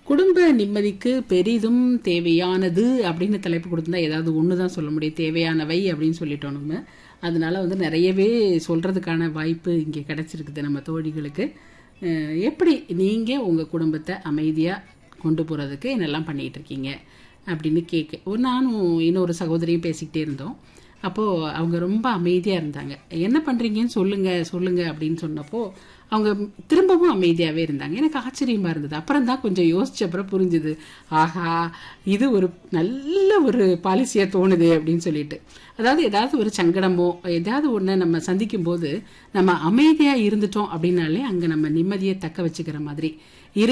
குடும்ப நிம்மதிக்கு பெரிதும் தேவையானது அப்படின்னு தலைப்பு கொடுத்திருந்தா ஏதாவது ஒன்று தான் சொல்ல முடியும் தேவையானவை அப்படின்னு சொல்லிட்டோம் நம்ம அதனால வந்து நிறையவே சொல்றதுக்கான வாய்ப்பு இங்கே கிடைச்சிருக்குது நம்ம தோழிகளுக்கு அஹ் எப்படி நீங்கள் உங்கள் குடும்பத்தை அமைதியாக கொண்டு போகிறதுக்கு என்னெல்லாம் பண்ணிகிட்டு இருக்கீங்க அப்படின்னு கேட்க ஒரு நானும் இன்னொரு சகோதரியும் பேசிக்கிட்டே இருந்தோம் அப்போது அவங்க ரொம்ப அமைதியாக இருந்தாங்க என்ன பண்ணுறீங்கன்னு சொல்லுங்கள் சொல்லுங்கள் அப்படின்னு சொன்னப்போ அவங்க திரும்பவும் அமைதியாகவே இருந்தாங்க எனக்கு ஆச்சரியமாக இருந்தது அப்புறம் தான் கொஞ்சம் யோசிச்ச அப்புறம் புரிஞ்சுது ஆஹா இது ஒரு நல்ல ஒரு பாலிசியாக தோணுது அப்படின்னு சொல்லிட்டு அதாவது ஏதாவது ஒரு சங்கடமோ ஏதாவது ஒன்று நம்ம சந்திக்கும் போது நம்ம அமைதியாக இருந்துட்டோம் அப்படின்னாலே அங்கே நம்ம நிம்மதியை தக்க வச்சுக்கிற மாதிரி இரு